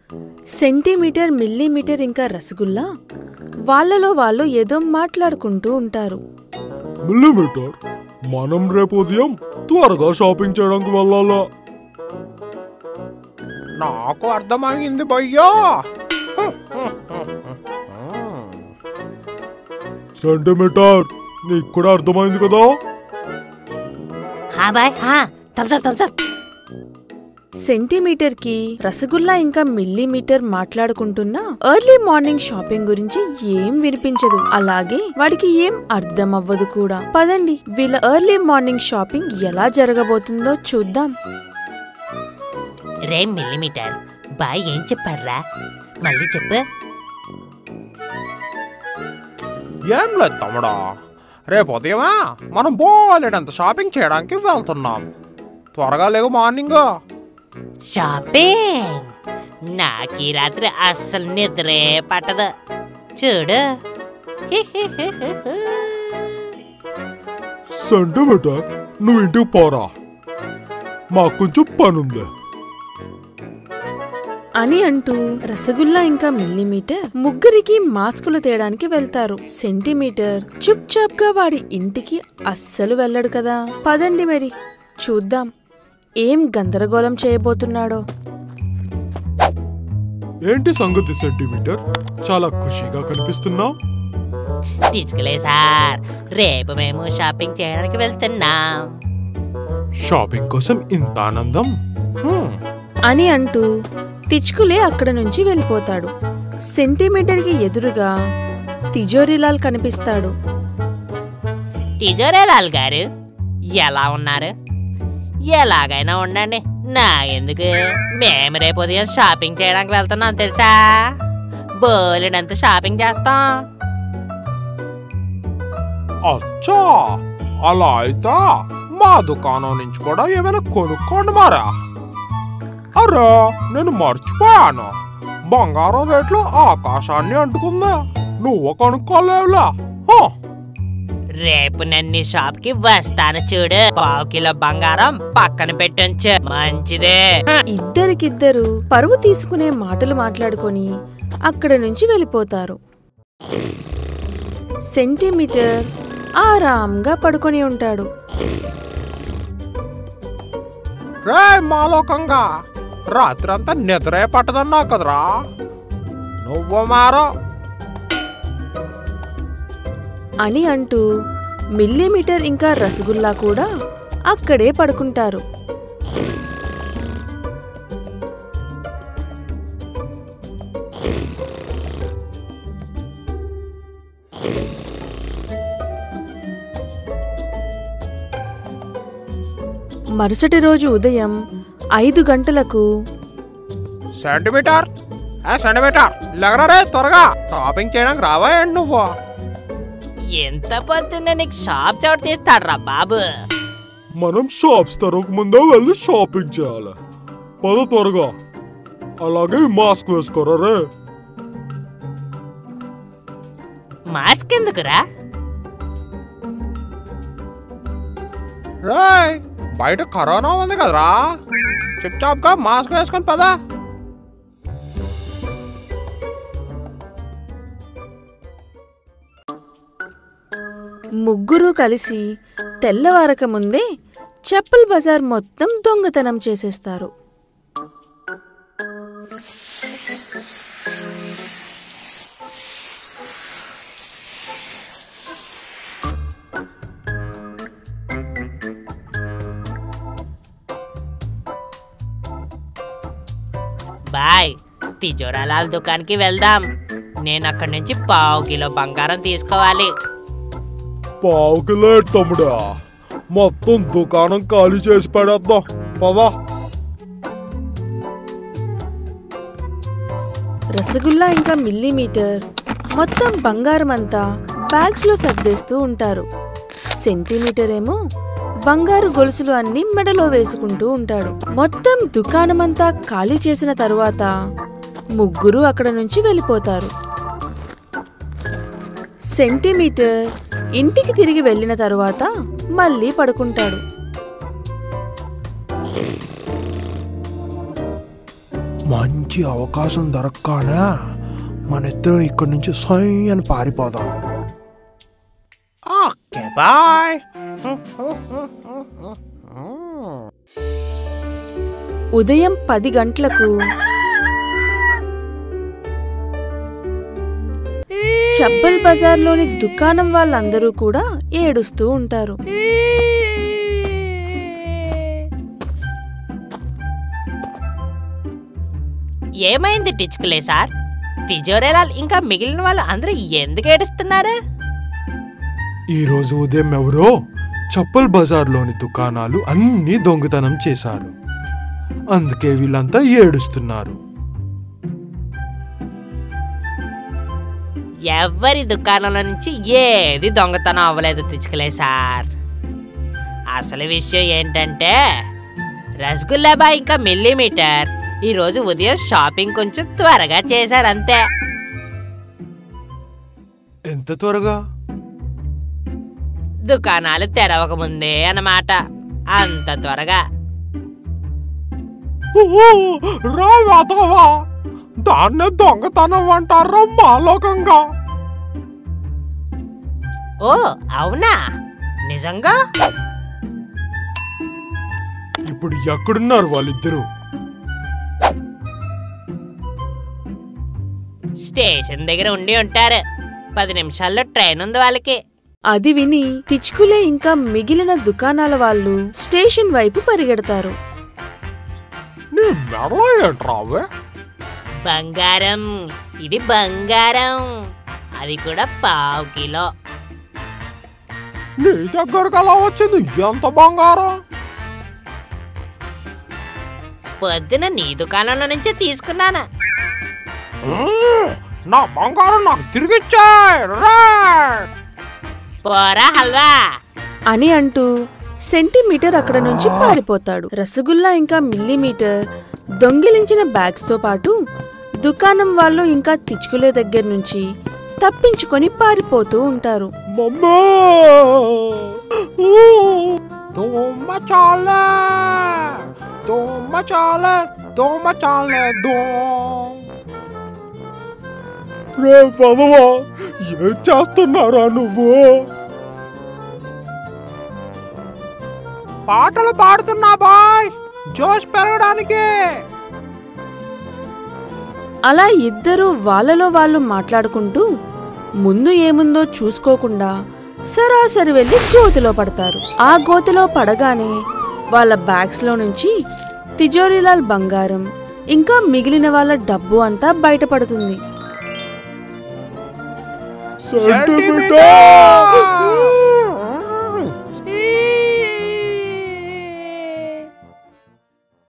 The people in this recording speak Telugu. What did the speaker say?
సెంటీమీటర్ మిల్లీమీటర్ ఇంకా రసగుల్లా వాళ్ళలో వాళ్ళు ఏదో మాట్లాడుకుంటూ ఉంటారు మిల్లీమీటర్ మనం రేపు ఉదయం త్వరగా షాపింగ్ చేయడానికి వెళ్ళాలా నాకు అర్థమైంది భయ్యా సెంటీమీటర్ నీకు కూడా అర్థమైంది కదా హా బాయ్ హా థమ్స్ అప్ థమ్స్ అప్ సెంటీమీటర్కి రసగుల్లా ఇంకా మిల్లీమీటర్ మాట్లాడుకుంటున్నా ఎర్లీ మార్నింగ్ షాపింగ్ గురించి ఏం వినిపించదు అలాగే వాడికి ఏం అర్థం అవ్వదు కూడా పదండి వీళ్ళ ఎర్లీ మార్నింగ్ షాపింగ్ ఎలా జరగబోతుందో చూద్దాం రే మిల్లీమీటర్ బాయ్ ఏం చెప్పాడ్రా మళ్ళీ చెప్పు ఏం లేదు తమ్ముడా రేపు ఉదయమా మనం బోలెడంత షాపింగ్ చేయడానికి వెళ్తున్నాం త్వరగా లేవు మార్నింగ్ షాపింగ్ నాకు ఈ రాత్రి అస్సలు నిద్రే పట్టదు చూడు సెంటీమీటర్ నువ్వు ఇంటికి పోరా మాకు కొంచెం పనుంది అని అంటూ రసగుల్లా ఇంకా మిల్లీమీటర్ ముగ్గురికి మాస్కులు తేయడానికి వెళ్తారు సెంటీమీటర్ చుప్ చాప్ గా వాడి ఇంటికి అస్సలు వెళ్ళడు కదా పదండి మరి చూద్దాం ఏం గందరగోళం చేయబోతున్నాడో ఏంటి సంగతి సెంటీమీటర్ చాలా ఖుషిగా కనిపిస్తున్నావు తీసుకులే సార్ రేపు మేము షాపింగ్ చేయడానికి వెళ్తున్నాం షాపింగ్ కోసం ఇంత ఆనందం హ్మ్, అని అంటూ తిచ్చుకులే అక్కడ నుంచి వెళ్ళిపోతాడు సెంటీమీటర్కి ఎదురుగా తిజోరీలాల్ కనిపిస్తాడు తిజోరేలాల్ గారు ఎలా ఉన్నారు ఎలాగైనా ఉండండి నా ఎందుకు మేము రేపు ఉదయం షాపింగ్ చేయడానికి వెళ్తున్నాం తెలుసా బోలెడంత షాపింగ్ చేస్తాం అచ్చా అలా అయితే మా దుకాణం నుంచి కూడా ఏమైనా కొనుక్కోండి మారా అరే నేను మర్చిపోయాను బంగారం రేట్లు ఆకాశాన్ని అంటుకుందా నువ్వు కొనుక్కోలేవులా హ, రేపు నేను నీ షాప్ కి వస్తాను చూడు పావు కిలో బంగారం పక్కన పెట్టొంచు మంచిదే ఇద్దరికిద్దరు పరువు తీసుకునే మాటలు మాట్లాడుకొని అక్కడ నుంచి వెళ్ళిపోతారు సెంటీమీటర్ ఆరాంగా పడుకొని ఉంటాడు రే మాలోకంగా రాత్రంతా నిద్రే పట్టదన్నావు కదరా నువ్వు మారో అని అంటూ మిల్లీమీటర్ ఇంకా రసగుల్లా కూడా అక్కడే పడుకుంటారు మరుసటి రోజు ఉదయం ఐదు గంటలకు సెంటీమీటర్ ఏ సెంటీమీటర్ లగరా రే త్వరగా షాపింగ్ చేయడానికి రావా ఏంటి నువ్వు ఎంత పొద్దున్న నీకు షాప్ చోటు తీస్తాడ్రా బాబు మనం షాప్స్ తరగక ముందే వెళ్ళి షాపింగ్ చేయాలి పద త్వరగా అలాగే ఈ మాస్క్ వేసుకోరా రే మాస్క్ ఎందుకురా రేయ్ బయట కరోనా ఉంది కదరా చిప్ చాప్ గా మాస్క్ వేసుకొని పదా ముగ్గురు కలిసి తెల్లవారక ముందే చెప్పుల్ బజార్ మొత్తం దొంగతనం చేసేస్తారు బాయ్ తిజోరాలాల్ దుకాణానికి వెళ్దాం నేను అక్కడి నుంచి పావు కిలో బంగారం తీసుకోవాలి పావు కిలో ఏంటి తమ్ముడా మొత్తం దుకాణం ఖాళీ చేసి పడేద్దాం పదా రసగుల్లా ఇంకా మిల్లీమీటర్ మొత్తం బంగారం అంతా బ్యాగ్స్ లో సర్దేస్తూ ఉంటారు సెంటీమీటర్ ఏమో బంగారు గొలుసులు అన్ని మెడలో వేసుకుంటూ ఉంటాడు మొత్తం దుకాణమంతా ఖాళీ చేసిన తరువాత ముగ్గురు అక్కడ నుంచి వెళ్ళిపోతారు సెంటీమీటర్ ఇంటికి తిరిగి వెళ్ళిన తరువాత మళ్ళీ మంచి అవకాశం దొరకగానే మన ఇద్దరం ఇక్కడి నుంచి సై అని పారిపోదాం ఓకే బాయ్ ఉదయం పది గంటలకు చబ్బల్ బజార్లోని దుకాణం వాళ్ళందరూ కూడా ఏడుస్తూ ఉంటారు ఏమైంది టిచ్కులే సార్ తిజోరేలాల్ ఇంకా మిగిలిన వాళ్ళు అందరూ ఎందుకు ఏడుస్తున్నారు ఈ రోజు ఉదయం ఎవరో చప్పల్ బజార్లోని దుకాణాలు అన్నీ దొంగతనం చేశారు అందుకే వీళ్ళంతా ఏడుస్తున్నారు ఎవరి దుకాణంలో నుంచి ఏది దొంగతనం అవ్వలేదు తిచ్చుకలే సార్ అసలు విషయం ఏంటంటే రసగుల్లాబా ఇంకా మిల్లీమీటర్ ఈరోజు ఉదయం షాపింగ్ కొంచెం త్వరగా చేశారంతే ఎంత త్వరగా దుకాణాలు తెరవకముందే అన్నమాట అంత త్వరగా రా వేదవా దాన్నే దొంగతనం అంటారా మాలోకంగా ఓ అవునా నిజంగా ఇప్పుడు ఎక్కడున్నారు వాళ్ళిద్దరూ స్టేషన్ దగ్గర ఉండి ఉంటారు పది నిమిషాల్లో ట్రైన్ ఉంది వాళ్ళకి అది విని తిచ్చుకులే ఇంకా మిగిలిన దుకాణాల వాళ్ళు స్టేషన్ వైపు పరిగెడతారు నీ మెడలో ఏంట్రావే బంగారం ఇది బంగారం అది కూడా పావు కిలో నీ దగ్గరకు అలా వచ్చింది ఎంత బంగారం పొద్దున నీ దుకాణంలో నుంచే తీసుకున్నాను మ్మ్, నా బంగారం నాకు తిరిగిచ్చాయి రా పోరా హల్వా అని అంటూ సెంటీమీటర్ అక్కడ నుంచి పారిపోతాడు రసగుల్లా ఇంకా మిల్లీమీటర్ దొంగిలించిన బ్యాగ్స్ తో పాటు దుకాణం వాళ్ళు ఇంకా తిచ్చుకులే దగ్గర నుంచి తప్పించుకొని పారిపోతూ ఉంటారు మమ్మా తుమ్మ చాలే తుమ్మ చాలే తుమ్మ చాలే దో రే పదవా ఏం చేస్తున్నారా నువ్వు పాటలు పాడుతున్నా బాయ్ జోష్ పెరగడానికి అలా ఇద్దరూ వాళ్ళలో వాళ్ళు మాట్లాడుకుంటూ ముందు ఏముందో చూసుకోకుండా సరాసరి వెళ్లి గోతిలో పడతారు ఆ గోతిలో పడగానే వాళ్ళ బ్యాగ్స్ లో నుంచి తిజోరీలాల్ బంగారం ఇంకా మిగిలిన వాళ్ళ డబ్బు అంతా బయటపడుతుంది సెంటిమీటర్